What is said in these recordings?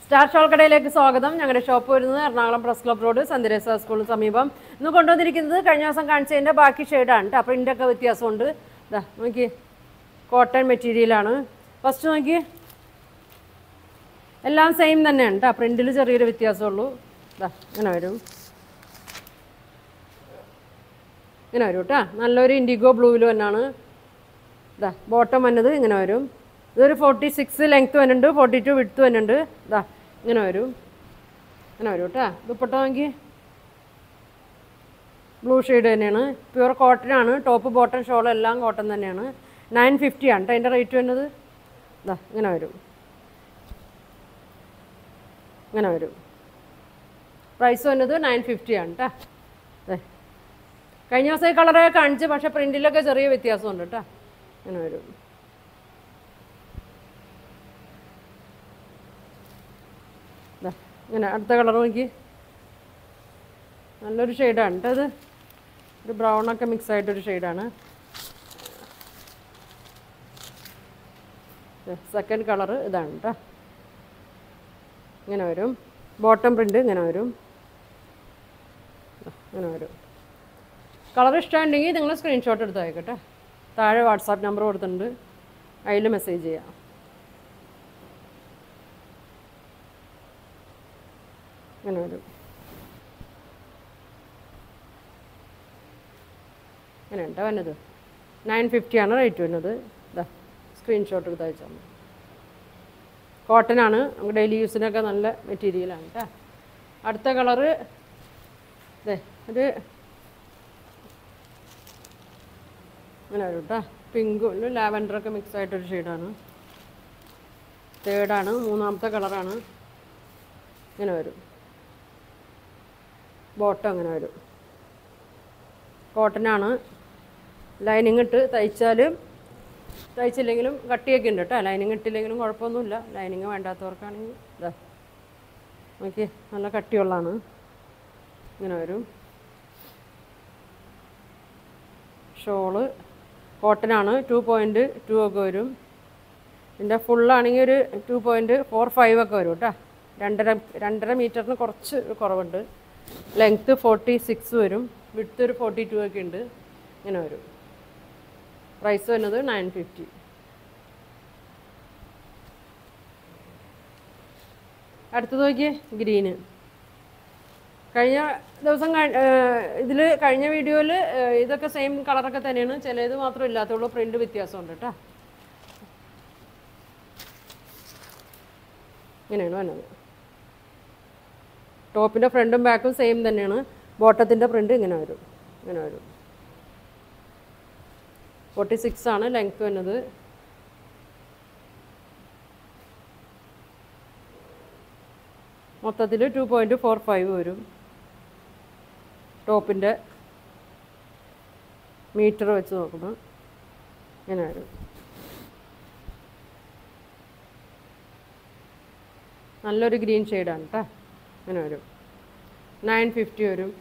Star shawl കടയിലേക്ക് സ്വാഗതം ഞങ്ങളുടെ ഷോപ്പ് വരുന്നത് Ernakulam press club road Sundareshwara സ്കൂളിന് സമീപം ഇന്ന് കൊണ്ടുവന്നിരിക്കുന്നത് കഴിഞ്ഞ ദിവസം കാണിച്ചതിൻ്റെ ബാക്കി ഷെയ്ഡാണ് കേട്ടോ പ്രിൻ്റൊക്കെ വ്യത്യാസമുണ്ട് ഇതാ നോക്കി കോട്ടൺ മെറ്റീരിയലാണ് ഫസ്റ്റ് നോക്കി എല്ലാം സെയിം തന്നെയാണ് കേട്ടോ പ്രിൻറ്റിൽ ചെറിയൊരു വ്യത്യാസമുള്ളൂ ഇതാ ഇങ്ങനെ വരും ഇങ്ങനെ വരും കേട്ടോ നല്ലൊരു ഇൻഡിഗോ ബ്ലൂവിൽ തന്നെയാണ് ഇതാ ബോട്ടം വന്നത് ഇങ്ങനെ വരും ഇതൊരു ഫോർട്ടി സിക്സ് ലെങ്ത്ത് വരുന്നുണ്ട് ഫോർട്ടി ടു വിഡ്ത്ത് വരുന്നുണ്ട് ഇതാ ഇങ്ങനെ വരും ഇങ്ങനെ വരും കേട്ടോ ദുപ്പട്ട നോക്കി ബ്ലൂ ഷെയ്ഡ് തന്നെയാണ് പ്യുവർ കോട്ടൺ ആണ് ടോപ്പ് ബോട്ടം ഷോൾ എല്ലാം കോട്ടൺ തന്നെയാണ് നയൻ ഫിഫ്റ്റി ആണ് കേട്ടോ അതിൻ്റെ റേറ്റ് വരുന്നത് ഇതാ ഇങ്ങനെ വരും ഇങ്ങനെ വരും പ്രൈസ് വന്നത് നയൻ ഫിഫ്റ്റി ആണ് കേട്ടോ അതെ കഴിഞ്ഞ ദിവസം ഈ കളറൊക്കെ കാണിച്ച് പക്ഷേ പ്രിൻറ്റിലൊക്കെ ചെറിയ വ്യത്യാസമുണ്ട് കേട്ടോ ഇങ്ങനെ വരും ദാ, ഇങ്ങനെ അടുത്ത കളർ നോക്കി നല്ലൊരു ഷെയ്ഡാണ് കേട്ടോ ഇത് ഒരു ബ്രൗണൊക്കെ മിക്സ് ആയിട്ടൊരു ഷെയ്ഡാണ് സെക്കൻഡ് കളർ ഇതാണ് കേട്ടോ ഇങ്ങനെ വരും ബോട്ടം പ്രിൻ്റ് ഇങ്ങനെ വരും ദാ, ഇങ്ങനെ വരും കളർ ഇഷ്ടമുണ്ടെങ്കിൽ നിങ്ങൾ സ്ക്രീൻഷോട്ട് എടുത്ത് അയക്കട്ടെ താഴെ വാട്സാപ്പ് നമ്പർ കൊടുത്തിട്ടുണ്ട് അതിൽ മെസ്സേജ് ചെയ്യാം ഇങ്ങനെ വരും ഇങ്ങനെ ഉണ്ടോ വന്നത് നയൻ ഫിഫ്റ്റിയാണ് റേറ്റ് വരുന്നത് ഇതാ സ്ക്രീൻഷോട്ട് എടുത്ത് അയച്ചാൽ മതി കോട്ടൺ ആണ് നമുക്ക് ഡെയിലി യൂസിനൊക്കെ നല്ല മെറ്റീരിയലാണ് കേട്ടോ അടുത്ത കളറ് ഇതേ ഒരു അങ്ങനെ വരും കേട്ടോ പിങ്കും ലാവൻഡറൊക്കെ മിക്സ് ആയിട്ടൊരു ഷെയ്ഡാണ് തേർഡാണ് മൂന്നാമത്തെ കളറാണ് ഇങ്ങനെ വരും ബോട്ടം അങ്ങനെ വരും കോട്ടനാണ് ലൈനിങ് ഇട്ട് തയ്ച്ചാലും തയ്ച്ചില്ലെങ്കിലും കട്ടിയൊക്കെ ഉണ്ട് കേട്ടോ ലൈനിങ് ഇട്ടില്ലെങ്കിലും കുഴപ്പമൊന്നുമില്ല ലൈനിങ് വേണ്ടാത്തവർക്കാണെങ്കിൽ ഇതാ നോക്കി നല്ല കട്ടിയുള്ളതാണ് ഇങ്ങനെ വരും ഷോള് കോട്ടനാണ് ടു പോയിൻറ്റ് ടു ഒക്കെ വരും ഇതിൻ്റെ ഫുള്ളാണെങ്കിൽ ഒരു ടു പോയിൻറ്റ് ഫോർ ഫൈവ് ഒക്കെ വരും കേട്ടോ രണ്ടര രണ്ടര മീറ്ററിന് കുറച്ച് കുറവുണ്ട് ലെങ്ത്ത് ഫോർട്ടി സിക്സ് വരും വിഡ്ത്ത് ഒരു ഫോർട്ടി ടു ഒക്കെ ഉണ്ട് ഇങ്ങനെ വരും പ്രൈസ് വരുന്നത് നയൻ ഫിഫ്റ്റി അടുത്തത് നോക്കിയേ ഗ്രീന് കഴിഞ്ഞ ദിവസം ഇതിൽ കഴിഞ്ഞ വീഡിയോയിൽ ഇതൊക്കെ സെയിം കളറൊക്കെ തന്നെയാണ് ചിലത് മാത്രം ഇല്ലാത്തുള്ളൂ പ്രിൻ്റ് വ്യത്യാസമുണ്ട് കേട്ടോ ഇങ്ങനെയാണ് വന്നത് ടോപ്പിൻ്റെ ഫ്രണ്ടും ബാക്കും സെയിം തന്നെയാണ് ബോട്ടത്തിൻ്റെ പ്രിൻ്റ് ഇങ്ങനെ വരും ഇങ്ങനെ വരും ഫോർട്ടി സിക്സ് ആണ് ലെങ്ത് വരുന്നത് മൊത്തത്തിൽ ടു പോയിൻറ്റ് ഫോർ ഫൈവ് വരും ടോപ്പിൻ്റെ മീറ്റർ വെച്ച് നോക്കുമ്പോൾ ഇങ്ങനെ വരും നല്ലൊരു ഗ്രീൻ ഷെയ്ഡാണ് കേട്ടോ ഇങ്ങനെ വരും നയൻ ഫിഫ്റ്റി വരും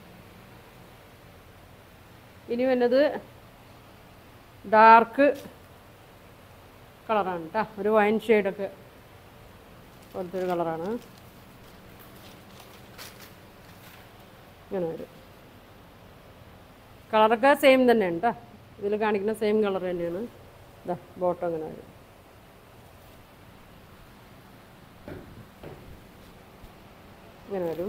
ഇനി വരുന്നത് ഡാർക്ക് കളറാണ് കേട്ടോ ഒരു വൈൻ ഷെയ്ഡൊക്കെ പോലത്തെ ഒരു കളറാണ് ഇങ്ങനെ വരും കളറൊക്കെ സെയിം തന്നെയാണ് കേട്ടോ ഇതിൽ കാണിക്കുന്ന സെയിം കളർ തന്നെയാണ് ഇതാ ബോട്ടം ഇങ്ങനെ വരും ഇങ്ങനെ വരും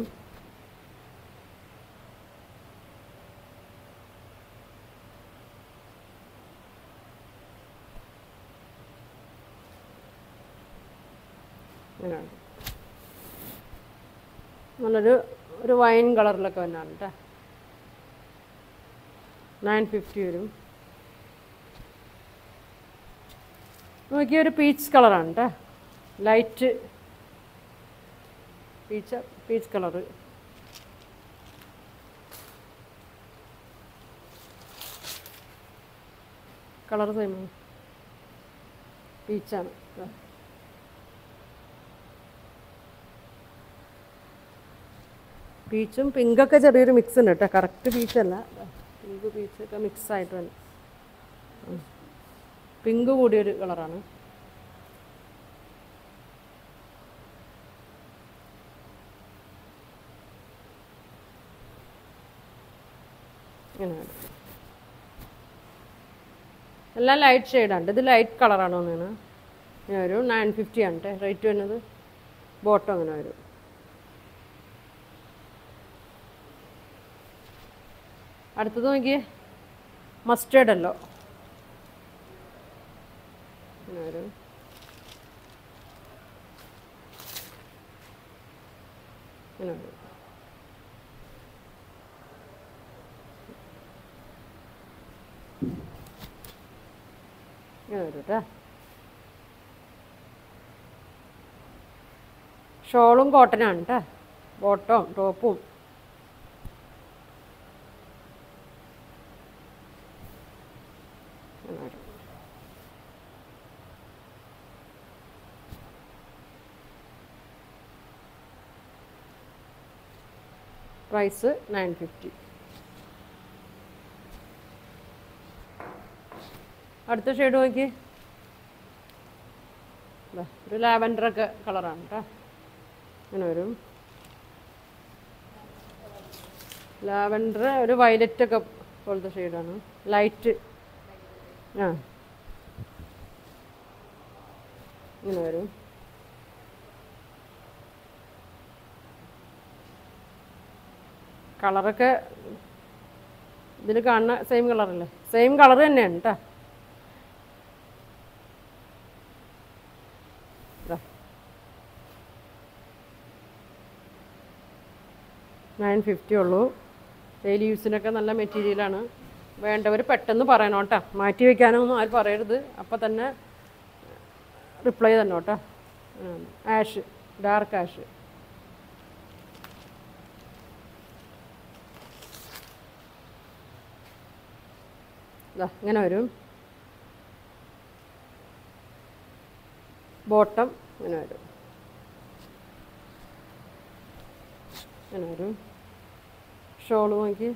ഇങ്ങനെ വരും നല്ലൊരു ഒരു വൈൻ കളറിലൊക്കെ വന്നാണ് കേട്ടോ നയൻ ഫിഫ്റ്റി വരും നോക്കിയ ഒരു പീച്ച് കളറാണ് കേട്ടോ light peach peach colour colour same പീച്ചാണ് ഇതാ. പീച്ചും പിങ്കൊക്കെ ചെറിയൊരു മിക്സ് ഉണ്ട് കേട്ടോ കറക്റ്റ് പീച്ചല്ല പിങ്ക് പീച്ചൊക്കെ മിക്സ് ആയിട്ട് തന്നെ പിങ്ക് കൂടിയൊരു കളറാണ് ഇങ്ങനെ വരും എല്ലാം ലൈറ്റ് ഷെയ്ഡാണ് ഇത് ലൈറ്റ് കളറാണ് തോന്നുന്നത് ഇങ്ങനെ വരും നയൻ ഫിഫ്റ്റി ആണ് കേട്ടോ റേറ്റ് വരുന്നത് ബോട്ടം അങ്ങനെ വരും അടുത്തത് നോക്കിയേ മസ്റ്റേർഡ് അല്ലോ ഇങ്ങനെ വരും ഇങ്ങനെ വരും ഇങ്ങനെ വരും കേട്ടോ ഷോളും കോട്ടനാണ് കേട്ടോ ബോട്ടവും ടോപ്പും ഇങ്ങനെ വരും പ്രൈസ് നയൻ ഫിഫ്റ്റി അടുത്ത ഷെയ്ഡ് നോക്കി ദാ, ഒരു ലാവൻഡറൊക്കെ കളറാണ് കേട്ടോ അങ്ങനെ വരും ലാവൻഡർ ഒരു വയലറ്റ് ഒക്കെ പോലത്തെ ഷെയ്ഡാണ് ലൈറ്റ് ആ ഇങ്ങനെ വരും കളറൊക്കെ ഇതിൽ കാണുന്ന സെയിം കളറല്ലേ സെയിം കളർ തന്നെയാണ് കേട്ടോ നയൻ ഫിഫ്റ്റി ഉള്ളൂ ഡെയിലി യൂസിനൊക്കെ നല്ല മെറ്റീരിയലാണ് വേണ്ടവർ പെട്ടെന്ന് പറയണം കേട്ടോ മാറ്റി വയ്ക്കാനൊന്നും ആരും പറയരുത് അപ്പം തന്നെ റിപ്ലൈ തന്നെ കേട്ടോ ആഷ് ഡാർക്ക് ആഷ് ഇതാ ഇങ്ങനെ വരും ബോട്ടം ഇങ്ങനെ വരും ഇങ്ങനെ വരും ഷോള് നോക്കി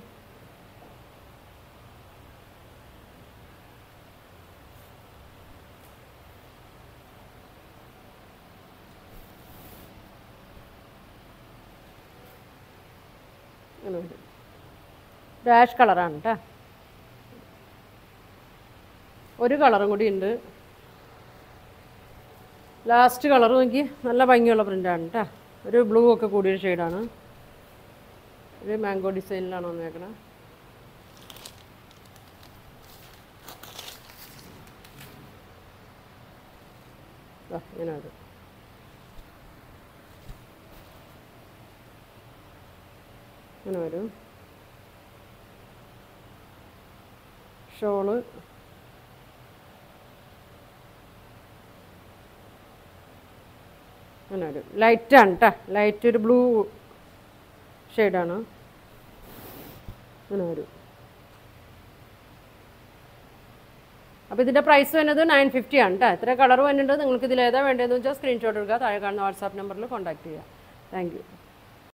ഇങ്ങനെ വരും ഡാഷ് കളറാണ് കേട്ടോ ഒരു കളറും കൂടി ഉണ്ട് ലാസ്റ്റ് കളർ നോക്കി നല്ല ഭംഗിയുള്ള പ്രിൻ്റാണ് കേട്ടോ ഒരു ബ്ലൂ ഒക്കെ കൂടിയൊരു ഷെയ്ഡാണ് ഒരു മാംഗോ ഡിസൈനിലാണ് വന്നേക്കണത് ദാ, ഇങ്ങനെ വരും ഇങ്ങനെ വരും ഷോള് അങ്ങനെ വരും ലൈറ്റാണ് കേട്ടോ ലൈറ്റ് ഒരു ബ്ലൂ ഷെയ്ഡാണ് അങ്ങനെ വരും അപ്പോൾ ഇതിൻ്റെ പ്രൈസ് വരുന്നത് നയൻ ഫിഫ്റ്റി ആണ് കേട്ടോ എത്ര കളർ വരുന്നുണ്ട് നിങ്ങൾക്ക് ഇതിൽ ഏതാ വേണ്ടതെന്ന് വെച്ചാൽ സ്ക്രീൻഷോട്ട് എടുക്കുക താഴെ കാണുന്ന വാട്സാപ്പ് നമ്പറിൽ കോൺടാക്ട് ചെയ്യുക താങ്ക് യു